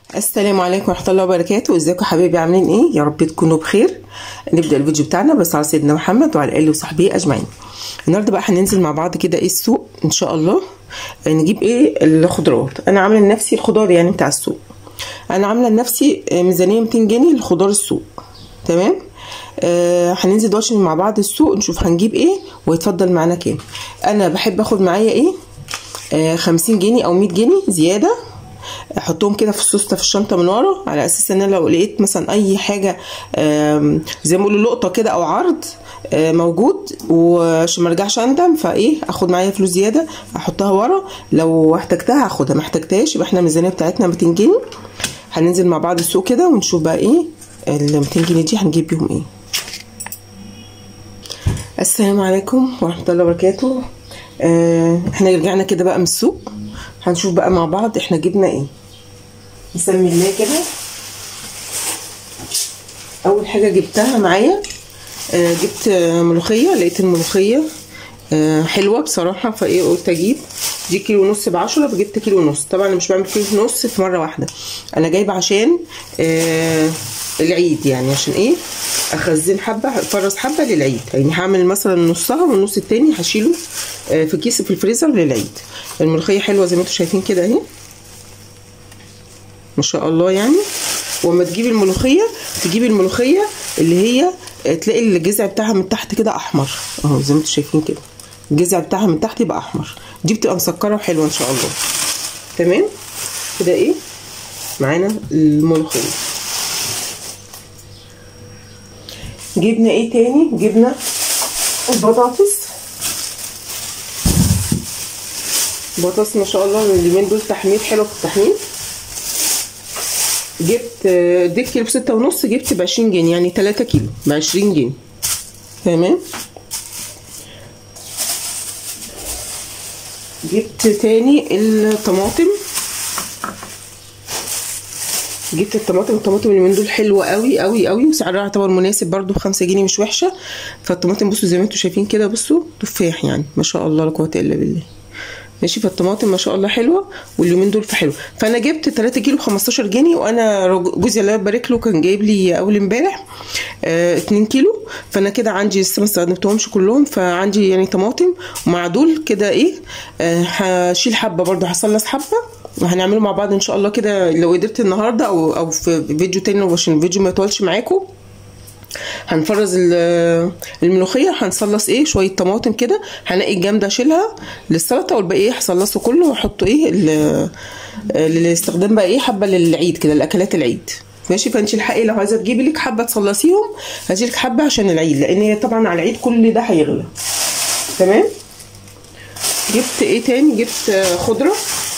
السلام عليكم ورحمه الله وبركاته ازيكم حبايبي عاملين ايه يا رب تكونوا بخير نبدا الفيديو بتاعنا بس على سيدنا محمد وعلى اله وصحبه اجمعين النهارده بقى هننزل مع بعض كده ايه السوق ان شاء الله نجيب ايه الخضروات انا عامله لنفسي الخضار يعني بتاع السوق انا عامله لنفسي ميزانيه 200 جنيه لخضار السوق تمام آه هننزل دلوقتي مع بعض السوق نشوف هنجيب ايه ويتفضل معانا كام انا بحب اخد معايا ايه آه 50 جنيه او 100 جنيه زياده احطهم كده في السوسته في الشنطه من ورا على اساس ان انا لو لقيت مثلا اي حاجه زي ما بيقولوا لقطه كده او عرض موجود وعشان ما ارجعش اندم فايه اخد معايا فلوس زياده احطها ورا لو احتجتها هاخدها ما احتجتهاش يبقى احنا الميزانيه بتاعتنا 200 جنيه هننزل مع بعض السوق كده ونشوف بقى ايه ال 200 جنيه دي هنجيب بيهم ايه السلام عليكم ورحمه الله وبركاته اه احنا رجعنا كده بقى من السوق هنشوف بقى مع بعض احنا جبنا ايه بسم الله كده اول حاجه جبتها معايا آه جبت آه ملوخيه لقيت الملوخيه آه حلوه بصراحه فايه قلت اجيب دي كيلو ونص بعشرة فجبت كيلو ونص طبعا انا مش بعمل كيلو ونص في مره واحده انا جايبه عشان آه العيد يعني عشان ايه اخزن حبه افرز حبه للعيد يعني هعمل مثلا نصها والنص التاني هشيله آه في كيس في الفريزر للعيد الملوخيه حلوه زي ما انتم شايفين كده اهي ما شاء الله يعني واما تجيبي الملوخيه تجيبي الملوخيه اللي هي تلاقي الجذع بتاعها من تحت كده احمر اهو زي ما انتم شايفين كده الجذع بتاعها من تحت يبقى احمر دي بتبقى مسكره وحلوه ان شاء الله تمام كده ايه معانا الملوخيه جبنا ايه تاني جبنا البطاطس البطاطس ما شاء الله اليومين دول تحمير حلو في التحمير جبت دي كيلو بستة ونص جبت بعشرين جنيه يعني تلاتة كيلو بعشرين جنيه تمام جبت تاني الطماطم جبت الطماطم الطماطم اللي من دول حلوه قوي قوي قوي وسعرها يعتبر مناسب برده بخمسة جنيه مش وحشه فالطماطم بصوا زي ما انتم شايفين كده بصوا تفاح يعني ما شاء الله لا قوه الا بالله ماشي فالطماطم ما شاء الله حلوه واليومين دول فحلو فانا جبت 3 كيلو ب 15 جنيه وانا جوزي الله يبارك له كان جايب لي اول امبارح آه 2 كيلو فانا كده عندي لسه ما استخدمتهمش كلهم فعندي يعني طماطم ومع دول كده ايه آه هشيل حبه برده هصلص حبه وهنعمله مع بعض ان شاء الله كده لو قدرت النهارده او او في فيديو تاني عشان الفيديو ما يطولش معاكم هنفرز الملوخيه هنصلص ايه شويه طماطم كده هنقي الجامده اشيلها للسلطه والباقي ايه هصلصه كله واحطه ايه للاستخدام بقى ايه حبه للعيد كده لاكلات العيد ماشي فانت الحقي لو عايزه تجيبي لك حبه تصلصيهم هاتي لك حبه عشان العيد لان هي طبعا على العيد كل ده هيغلى تمام جبت ايه تاني جبت خضره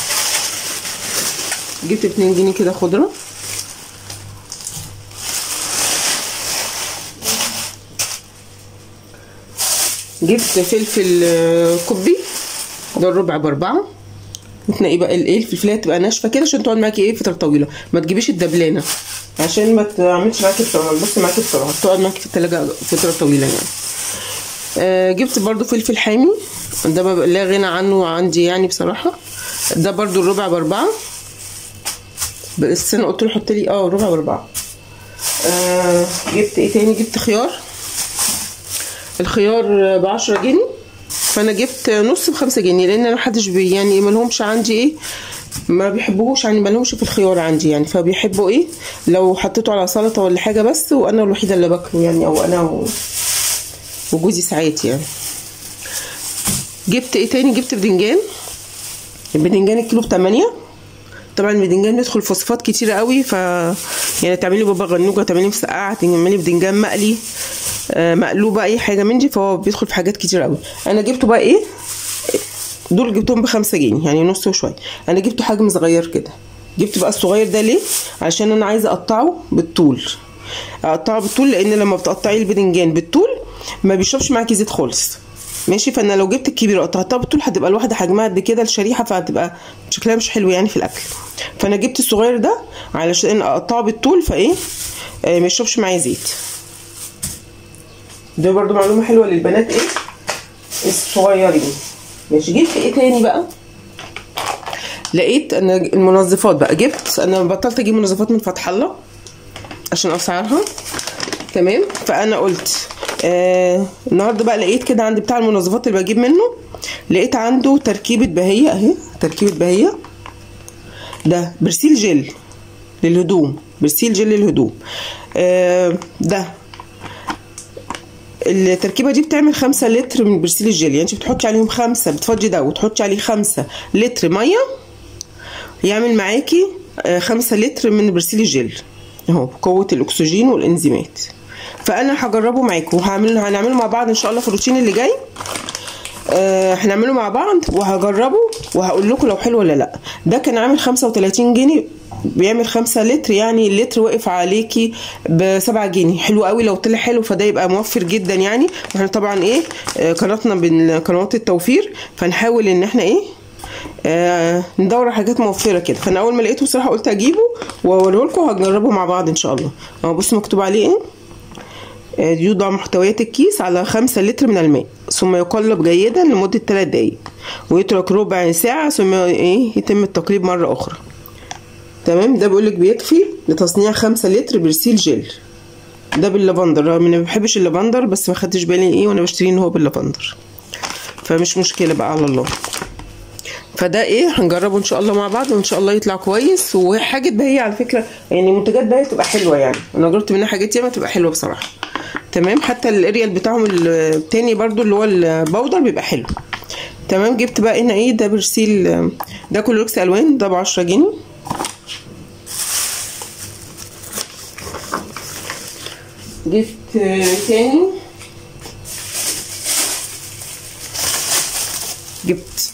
جبت 2 جنيه كده خضره جبت فلفل كوبي ده الربع باربعه وتنقي بقى الايه الفلفلايه تبقى ناشفه كده عشان تقعد معاكي ايه فتره طويله ما تجيبيش الدبلانه عشان ما تعملش معاكي بسرعه بصي معاكي بسرعه تقعد معاكي في التلاجة فتره طويله يعني آه جبت برضو فلفل حامي ده لا غنى عنه عندي يعني بصراحه ده برضو الربع باربعه بس انا قلت له حط لي اه ربع باربعه آه جبت ايه تاني جبت خيار الخيار بعشرة جنيه فانا جبت نص بخمسة جنيه لان محدش بي يعني ملهمش عندي ايه ما بيحبوهوش يعني ملهمش في الخيار عندي يعني فبيحبوا ايه لو حطيته على سلطه ولا حاجه بس وانا الوحيده اللي باكله يعني او انا و... وجوزي ساعات يعني جبت ايه تاني جبت بدنجان البدنجان الكيلو بتمانية طبعا البدنجان بيدخل فوسفات كتير قوي ف يعني تعملي بابا غنوجه تعملي مسقعه تعملي بدنجان مقلي آه مقلوبه اي حاجه من دي فهو بيدخل في حاجات كتير قوي انا جبته بقى ايه دول جبتهم بخمسة جنيه يعني نص وشويه انا جبته حجم صغير كده جبت بقى الصغير ده ليه عشان انا عايزه اقطعه بالطول اقطعه بالطول لان لما بتقطعي البدنجان بالطول ما بيشربش معاكي زيت خالص ماشي فانا لو جبت الكبيره وقطعتها بالطول هتبقى الواحده حجمها قد كده الشريحه فهتبقى شكلها مش حلو يعني في الاكل فانا جبت الصغير ده علشان اقطعه بالطول فايه آه ما يشربش معايا زيت ده برضو معلومه حلوه للبنات ايه الصغيرين ماشي جبت ايه تاني بقى لقيت انا المنظفات بقى جبت انا بطلت اجيب منظفات من فتح الله عشان اسعارها تمام فانا قلت آه النهارده بقى لقيت كده عند بتاع المنظفات اللي بجيب منه لقيت عنده تركيبه بهيه اهي تركيبه بهيه ده برسيل جل للهدوم برسيل جل للهدوم آه ده التركيبه دي بتعمل خمسة لتر من برسيل الجل يعني انت بتحطي عليهم خمسة بتفضي ده وتحطي عليه خمسة لتر ميه يعمل معاكي آه، خمسة لتر من برسيل الجل اهو بقوه الاكسجين والانزيمات فانا هجربه معاكم وهعمل هنعمله مع بعض ان شاء الله في الروتين اللي جاي آه، هنعمله مع بعض وهجربه وهقول لكم لو حلو ولا لا ده كان عامل 35 جنيه بيعمل 5 لتر يعني اللتر واقف عليكي ب 7 جنيه حلو قوي لو طلع حلو فده يبقى موفر جدا يعني واحنا طبعا ايه آه، قناتنا من قنوات التوفير فنحاول ان احنا ايه آه ندور على حاجات موفره كده فانا اول ما لقيته بصراحه قلت اجيبه واوريه لكم وهنجربه مع بعض ان شاء الله اهو بصوا مكتوب عليه ايه آه، يوضع محتويات الكيس على خمسة لتر من الماء ثم يقلب جيدا لمدة 3 دقايق ويترك ربع ساعة ثم ايه يتم التقليب مرة أخرى تمام ده بيقولك بيكفي لتصنيع خمسة لتر برسيل جل ده باللافندر رغم اني ما بحبش اللافندر بس ما خدتش بالي ايه وانا بشتريه ان هو باللافندر فمش مشكلة بقى على الله فده ايه هنجربه ان شاء الله مع بعض وان شاء الله يطلع كويس وحاجه بهيه على فكره يعني منتجات بهيه تبقى حلوه يعني انا جربت منها حاجات ياما تبقى حلوه بصراحه تمام حتى الاريال بتاعهم التاني برضو اللي هو البودر بيبقى حلو تمام جبت بقى هنا ايه ده برسيل ده كلوركس الوان ده ب 10 جنيه جبت تاني جبت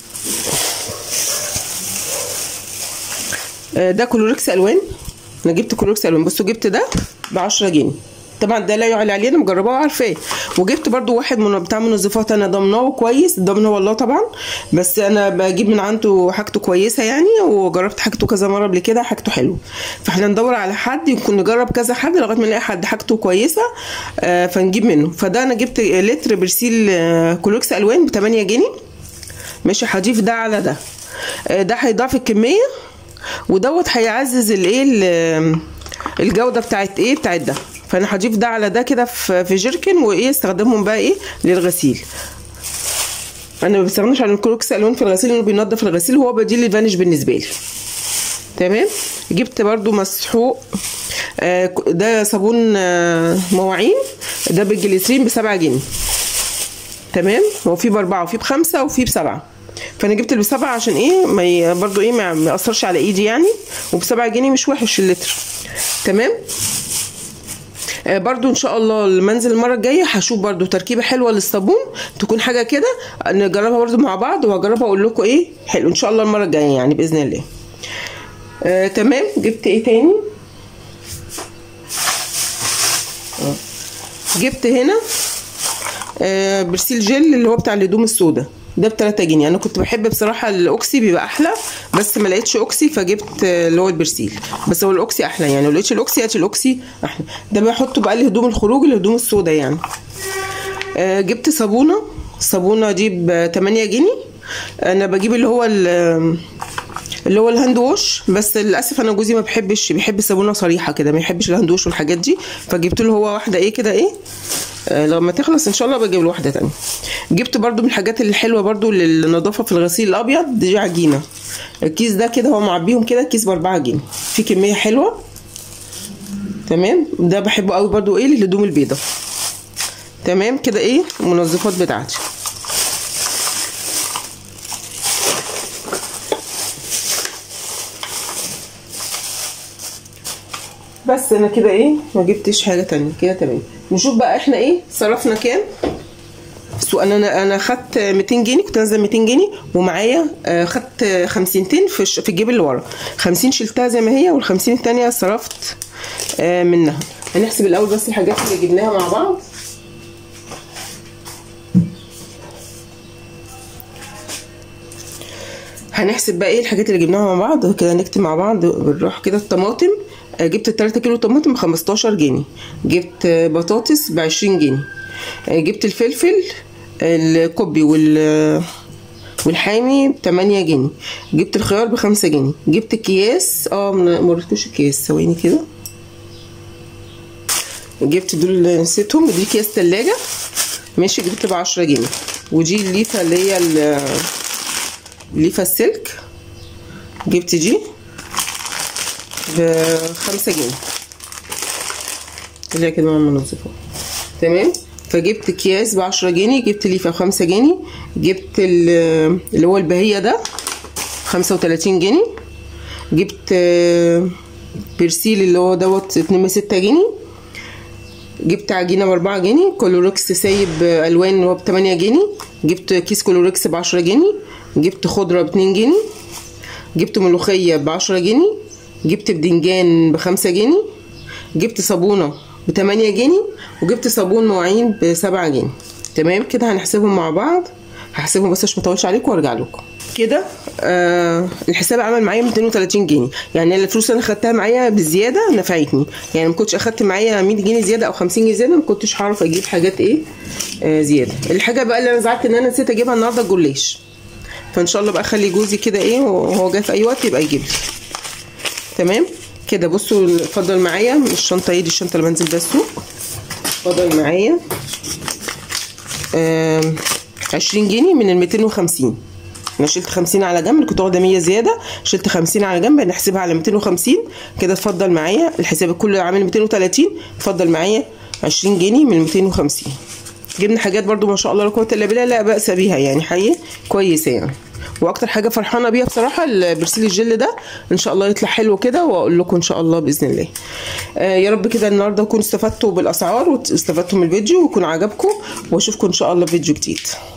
آه، ده كلوركس الوان انا جبت كلوركس الوان بصوا جبت ده ب 10 جنيه طبعا ده لا يعلى عليه انا مجرباه وعارفاه وجبت برضو واحد من بتاع منظفات انا ضمناه كويس ضمنه والله طبعا بس انا بجيب من عنده حاجته كويسه يعني وجربت حاجته كذا مره قبل كده حاجته حلوه فاحنا ندور على حد يكون نجرب كذا حد لغايه ما نلاقي حد حاجته كويسه آه، فنجيب منه فده انا جبت لتر برسيل آه، كلوكس الوان ب 8 جنيه ماشي هضيف ده على ده آه، ده هيضاعف الكميه ودوت هيعزز الايه ال- الجوده بتاعت ايه بتاعت ده فانا هضيف ده على ده كده في في جيركن وايه استخدمهم بقى ايه للغسيل انا ما بستغناش عن الكلوكس الوان في الغسيل لانه بينضف الغسيل وهو بديل الفانيش بالنسبه لي تمام جبت برضو مسحوق آه، ك- ده صابون آه، مواعين ده بالجليسرين بسبعة جنيه تمام هو في باربعة وفي بخمسة وفي بسبعة فانا جبت اللي بسبعة عشان ايه ما ي... برضو ايه ما ما ياثرش على ايدي يعني وبسبعة جنيه مش وحش اللتر تمام آه، برضو ان شاء الله المنزل المره الجايه هشوف برضو تركيبه حلوه للصابون تكون حاجه كده نجربها برضو مع بعض وهجربها اقول لكم ايه حلو ان شاء الله المره الجايه يعني باذن الله آه تمام جبت ايه تاني آه. جبت هنا آه برسيل جل اللي هو بتاع الهدوم السوداء ده ب 3 جنيه انا كنت بحب بصراحه الاوكسي بيبقى احلى بس ما لقيتش اوكسي فجبت آه، اللي هو البرسيل بس هو الاوكسي احلى يعني لو لقيتش الاوكسي هات الاوكسي احلى ده بحطه بقى لهدوم الخروج الهدوم السوداء يعني آه، جبت صابونه الصابونه دي ب 8 جنيه انا بجيب اللي هو ال- اللي هو الهاند ووش بس للاسف انا جوزي ما بيحبش بيحب الصابونه صريحه كده ما يحبش الهاند ووش والحاجات دي فجبت له هو واحده ايه كده ايه آه، لما تخلص ان شاء الله بجيب له واحده تانية جبت برضو من الحاجات الحلوه برضو للنظافه في الغسيل الابيض دي عجينه الكيس ده كده هو معبيهم كده كيس باربعة جنيه في كميه حلوه تمام ده بحبه قوي برضو ايه للهدوم البيضاء تمام كده ايه المنظفات بتاعتي بس انا كده ايه ما جبتش حاجه تانية كده تمام نشوف بقى احنا ايه صرفنا كام سو انا انا خدت 200 جنيه كنت نازله 200 جنيه ومعايا آه، خدت 50 في الش- في الجيب اللي ورا 50 شلتها زي ما هي وال50 التانية صرفت آه، منها هنحسب الاول بس الحاجات اللي جبناها مع بعض هنحسب بقى ايه الحاجات اللي جبناها مع بعض كده نكتب مع بعض بالراحه كده الطماطم آه، جبت 3 كيلو طماطم ب 15 جنيه جبت آه، بطاطس ب 20 جنيه آه، جبت الفلفل الكوبي وال والحامي ب 8 جنيه جبت الخيار ب 5 جنيه جبت اكياس اه ما وريتكوش اكياس ثواني كده جبت دول نسيتهم دي اكياس تلاجة ماشي جبت ب 10 جنيه ودي الليفه اللي هي ال- الليفه السلك جبت دي ب 5 جنيه اللي هي كده مع منظفه تمام فجبت اكياس ب 10 جنيه جبت ليفه ب 5 جنيه جبت ال- اللي هو البهيه ده 35 جنيه جبت آه، بيرسيل اللي هو دوت 2 6 جنيه جبت عجينه ب 4 جنيه كولوريكس سايب الوان اللي هو ب 8 جنيه جبت كيس كولوريكس ب 10 جنيه جبت خضره ب 2 جنيه جبت ملوخيه ب 10 جنيه جبت بدنجان ب 5 جنيه جبت صابونه ب 8 جنيه وجبت صابون مواعين ب 7 جنيه تمام كده هنحسبهم مع بعض هحسبهم بس عشان ما اطولش عليكم وارجع لكم كده آه الحساب عمل معايا 230 جنيه يعني الفلوس اللي انا خدتها معايا بزياده نفعتني يعني ما كنتش اخدت معايا 100 جنيه زياده او 50 جنيه زياده ما كنتش هعرف اجيب حاجات ايه آه زياده الحاجه بقى اللي انا زعلت ان انا نسيت اجيبها النهارده الجلاش فان شاء الله بقى اخلي جوزي كده ايه وهو جاي في اي وقت يبقى يجيب لي تمام كده بصوا اتفضل معايا الشنطه ايه دي الشنطه اللي بنزل بيها السوق اتفضل معايا آم، 20 جنيه من ال 250 انا شلت 50 على جنب كنت واخده 100 زياده شلت 50 على جنب نحسبها على 250 كده اتفضل معايا الحساب كله عامل 230 اتفضل معايا 20 جنيه من 250 جبنا حاجات برضو ما شاء الله لا قوه الا بالله لا باس بيها يعني حقيقي كويسه يعني واكتر حاجه فرحانه بيها بصراحه البرسيل الجل ده ان شاء الله يطلع حلو كده واقول لكم ان شاء الله باذن الله آه يا رب كده النهارده تكونوا استفدتوا بالاسعار واستفدتوا من الفيديو ويكون عجبكم واشوفكم ان شاء الله في فيديو جديد